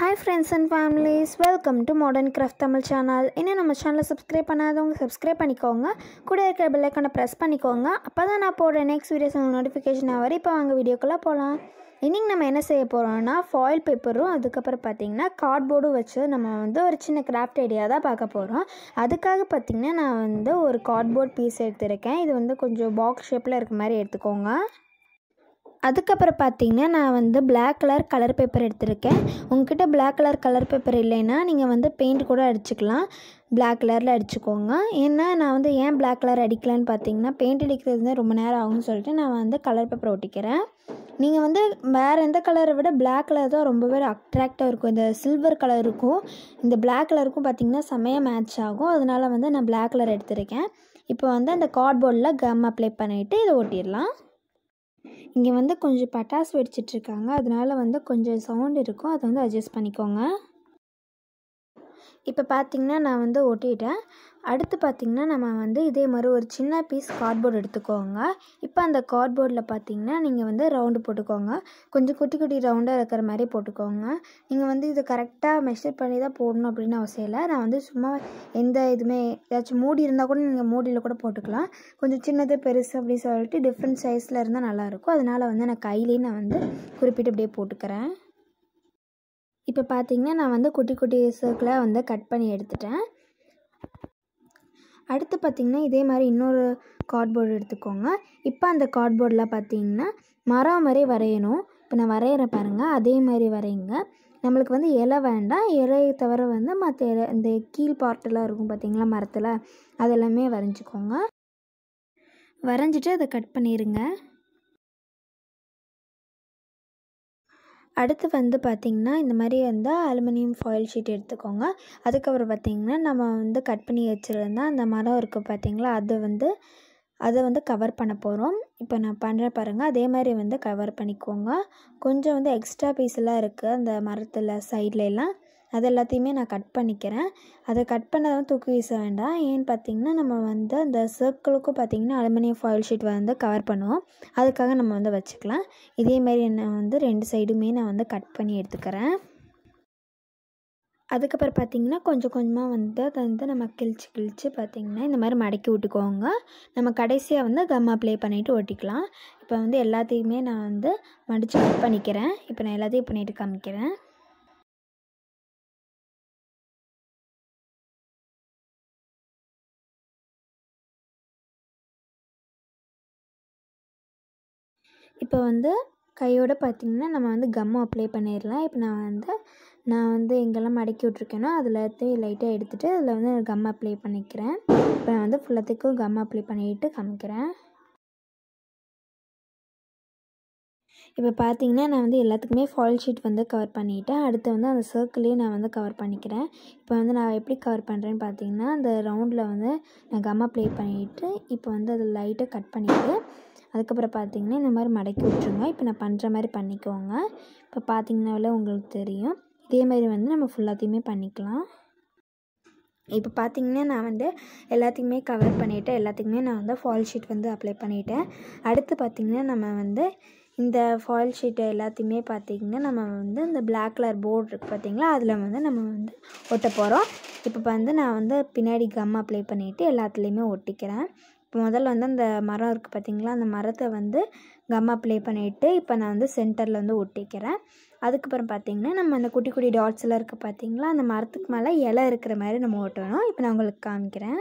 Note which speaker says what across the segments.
Speaker 1: hi friends and families welcome to modern craft Tamil channel இன்னும் நம்ம சேனலை சப்ஸ்கிரைப் பண்ணாதவங்க சப்ஸ்கிரைப் பண்ணிக்கோங்க கூட இருக்கிற பெல்லைக்கான ப்ரெஸ் பண்ணிக்கோங்க அப்போ தான் நான் போடுற நெக்ஸ்ட் வீடியோஸ் உங்களுக்கு நோட்டிஃபிகேஷன் வரும் இப்போ வாங்க வீடியோக்குள்ளே போகலாம் இன்றைக்கி நம்ம என்ன செய்ய போகிறோம்னா ஃபாயில் பேப்பரும் அதுக்கப்புறம் பார்த்திங்கன்னா கார்ட்போர்டும் வச்சு நம்ம வந்து ஒரு சின்ன கிராஃப்ட் ஐடியா தான் பார்க்க போகிறோம் அதுக்காக பார்த்திங்கன்னா நான் வந்து ஒரு கார்ட்போர்ட் பீஸ் எடுத்திருக்கேன் இது வந்து கொஞ்சம் பாக்ஸ் ஷேப்பில் இருக்க மாதிரி எடுத்துக்கோங்க அதுக்கப்புறம் பார்த்தீங்கன்னா நான் வந்து Black கலர் கலர் பேப்பர் எடுத்திருக்கேன் உங்ககிட்ட Black கலர் கலர் பேப்பர் இல்லைன்னா நீங்கள் வந்து பெயிண்ட் கூட அடிச்சுக்கலாம் Black கலரில் அடிச்சுக்கோங்க ஏன்னா நான் வந்து ஏன் Black கலர் அடிக்கலான்னு பார்த்தீங்கன்னா பெயிண்ட் அடிக்கிறது வந்து ரொம்ப நேரம் ஆகும்னு சொல்லிட்டு நான் வந்து கலர் பேப்பர் ஒட்டிக்கிறேன் நீங்கள் வந்து வேறு எந்த கலரை விட Black கலர் தான் ரொம்பவே அட்ராக்டாக இருக்கும் இந்த சில்வர் கலருக்கும் இந்த Black கலருக்கும் பார்த்தீங்கன்னா செமையாக மேட்ச் ஆகும் அதனால வந்து நான் Black கலர் எடுத்திருக்கேன் இப்போ வந்து அந்த கார்ட்போர்டில் கம் அப்ளை பண்ணிவிட்டு இதை ஒட்டிடலாம் இங்கே வந்து கொஞ்சம் பட்டாசு வெடிச்சிட்ருக்காங்க அதனால வந்து கொஞ்சம் சவுண்ட் இருக்கும் அதை வந்து அட்ஜஸ்ட் பண்ணிக்கோங்க இப்போ பார்த்தீங்கன்னா நான் வந்து ஒட்டிட்டேன் அடுத்து பார்த்திங்கன்னா நம்ம வந்து இதே மாதிரி ஒரு சின்ன பீஸ் கார்ட்போர்டு எடுத்துக்கோங்க இப்போ அந்த கார்ட்போர்டில் பார்த்தீங்கன்னா நீங்கள் வந்து ரவுண்டு போட்டுக்கோங்க கொஞ்சம் குட்டி குட்டி ரவுண்டாக இருக்கிற மாதிரி போட்டுக்கோங்க நீங்கள் வந்து இது கரெக்டாக மெஷர் பண்ணி தான் போடணும் அப்படின்னு அவசியம் இல்லை நான் வந்து சும்மா எந்த இதுவுமே ஏதாச்சும் மூடி இருந்தால் கூட நீங்கள் மூடியில் கூட போட்டுக்கலாம் கொஞ்சம் சின்னது பெருசு அப்படின்னு சொல்லிட்டு டிஃப்ரெண்ட் சைஸில் இருந்தால் நல்லாயிருக்கும் அதனால் வந்து நான் கையிலேயே நான் வந்து குறிப்பிட்டு அப்படியே போட்டுக்கிறேன் இப்போ பார்த்தீங்கன்னா நான் வந்து குட்டி குட்டி சர்க்கிளாக வந்து கட் பண்ணி எடுத்துட்டேன் அடுத்து பார்த்திங்கன்னா இதே மாதிரி இன்னொரு கார்ட்போர்டு எடுத்துக்கோங்க இப்போ அந்த கார்ட்போர்டில் பார்த்தீங்கன்னா மரம் மாதிரி வரையணும் இப்போ நான் வரைகிறேன் பாருங்கள் அதே மாதிரி வரையுங்க நம்மளுக்கு வந்து இலை வேண்டாம் இலையை தவிர வந்து மற்ற இலை இந்த கீழ் பார்ட்டெல்லாம் இருக்கும் பார்த்தீங்களா மரத்தில் அதெல்லாமே வரைஞ்சிக்கோங்க வரைஞ்சிட்டு அதை கட் பண்ணிடுங்க அடுத்து வந்து பார்த்திங்கன்னா இந்த மாதிரி வந்து அலுமினியம் ஃபாயில் ஷீட் எடுத்துக்கோங்க அதுக்கப்புறம் பார்த்திங்கன்னா நம்ம வந்து கட் பண்ணி வச்சுருந்த அந்த மரம் இருக்குது பார்த்திங்களா அது வந்து அதை வந்து கவர் பண்ண போகிறோம் இப்போ நான் பண்ணுறேன் பாருங்கள் அதே மாதிரி வந்து கவர் பண்ணிக்கோங்க கொஞ்சம் வந்து எக்ஸ்ட்ரா பீஸ்லாம் இருக்குது அந்த மரத்தில் சைட்ல எல்லாம் அது எல்லாத்தையுமே நான் கட் பண்ணிக்கிறேன் அதை கட் பண்ணதை வந்து தூக்கி வீச வேண்டாம் ஏன்னு பார்த்தீங்கன்னா நம்ம வந்து அந்த சர்க்கிளுக்கும் பார்த்திங்கன்னா அலுமினியம் ஃபாயில் ஷீட் வந்து கவர் பண்ணுவோம் அதுக்காக நம்ம வந்து வச்சுக்கலாம் இதேமாரி நான் வந்து ரெண்டு சைடுமே நான் வந்து கட் பண்ணி எடுத்துக்கிறேன் அதுக்கப்புறம் பார்த்திங்கன்னா கொஞ்சம் கொஞ்சமாக வந்து அதை வந்து நம்ம கிழிச்சு கிழிச்சு பார்த்திங்கன்னா இந்த மாதிரி மடக்கி விட்டுக்கோங்க நம்ம கடைசியாக வந்து கம் அப்ளை பண்ணிவிட்டு ஒட்டிக்கலாம் இப்போ வந்து எல்லாத்தையுமே நான் வந்து மடித்து கட் பண்ணிக்கிறேன் இப்போ நான் எல்லாத்தையும் பண்ணிவிட்டு காமிக்கிறேன் இப்போ வந்து கையோடு பார்த்திங்கன்னா நம்ம வந்து கம் அப்ளை பண்ணிடலாம் இப்போ நான் வந்து நான் வந்து எங்கெல்லாம் மடக்கி விட்ருக்கேனோ அதில் லைட்டாக எடுத்துகிட்டு அதில் வந்து கம் அப்ளை பண்ணிக்கிறேன் இப்போ நான் வந்து ஃபுல்லத்துக்கும் கம் அப்ளை பண்ணிவிட்டு காமிக்கிறேன் இப்போ பார்த்தீங்கன்னா நான் வந்து எல்லாத்துக்குமே ஃபாயில் ஷீட் வந்து கவர் பண்ணிவிட்டேன் அடுத்து வந்து அந்த சர்க்கிளையும் நான் வந்து கவர் பண்ணிக்கிறேன் இப்போ வந்து நான் எப்படி கவர் பண்ணுறேன்னு பார்த்தீங்கன்னா அந்த ரவுண்டில் வந்து நான் கம் அப்ளை பண்ணிவிட்டு இப்போ வந்து அதை லைட்டாக கட் பண்ணிவிட்டு அதுக்கப்புறம் பார்த்தீங்கன்னா இந்த மாதிரி மடக்கி விட்ருங்க இப்போ நான் பண்ணுற மாதிரி பண்ணிக்கோங்க இப்போ பார்த்தீங்கன்னாலே உங்களுக்கு தெரியும் இதே மாதிரி வந்து நம்ம ஃபுல்லாத்தையுமே பண்ணிக்கலாம் இப்போ பார்த்தீங்கன்னா நான் வந்து எல்லாத்தையுமே கவர் பண்ணிவிட்டேன் எல்லாத்துக்குமே நான் வந்து ஃபாயில் ஷீட் வந்து அப்ளை பண்ணிவிட்டேன் அடுத்து பார்த்திங்கன்னா நம்ம வந்து இந்த ஃபாயில் ஷீட்டை எல்லாத்தையுமே பார்த்திங்கன்னா நம்ம வந்து இந்த பிளாக் கலர் போர்டு இருக்குது பார்த்திங்களா அதில் வந்து நம்ம வந்து ஒட்ட போகிறோம் இப்போ வந்து நான் வந்து பின்னாடி கம் அப்ளை பண்ணிவிட்டு எல்லாத்துலேயுமே ஒட்டிக்கிறேன் இப்போ முதல்ல வந்து அந்த மரம் இருக்குது பார்த்திங்களா அந்த மரத்தை வந்து கம் அப்ளை பண்ணிவிட்டு இப்போ நான் வந்து சென்டரில் வந்து ஒட்டிக்கிறேன் அதுக்கப்புறம் பார்த்திங்கன்னா நம்ம அந்த குட்டி குட்டி டாட்ஸ்லாம் இருக்குது பார்த்திங்களா அந்த மரத்துக்கு மேலே இலை இருக்கிற மாதிரி நம்ம ஓட்டணும் இப்போ நான் உங்களுக்கு காமிக்கிறேன்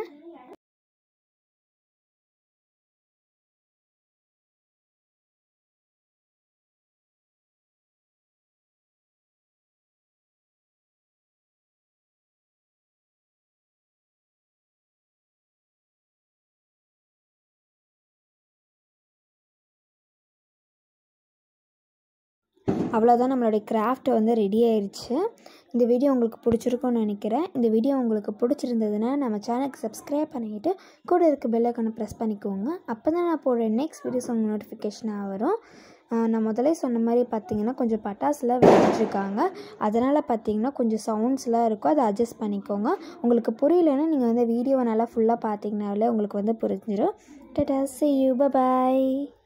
Speaker 1: அவ்வளோதான் நம்மளுடைய கிராஃப்ட் வந்து ரெடி ஆயிடுச்சு இந்த வீடியோ உங்களுக்கு பிடிச்சிருக்கும்னு நினைக்கிறேன் இந்த வீடியோ உங்களுக்கு பிடிச்சிருந்ததுன்னா நம்ம சேனலுக்கு சப்ஸ்கிரைப் பண்ணிவிட்டு கூட இருக்க பெல்லைக்கான ப்ரெஸ் பண்ணிக்கோங்க அப்போ தான் நான் போடுற நெக்ஸ்ட் வீடியோஸ் உங்களுக்கு நோட்டிஃபிகேஷனாக வரும் நான் முதலே சொன்ன மாதிரி பார்த்தீங்கன்னா கொஞ்சம் பட்டாசுலாம் வெடிச்சிருக்காங்க அதனால் பார்த்தீங்கன்னா கொஞ்சம் சவுண்ட்ஸ்லாம் இருக்கும் அதை அட்ஜஸ்ட் பண்ணிக்கோங்க உங்களுக்கு புரியலன்னா நீங்கள் வந்து வீடியோவை நல்லா ஃபுல்லாக பார்த்தீங்கனாலே உங்களுக்கு வந்து புரிஞ்சிடும் டட்டா சி யூ பாய்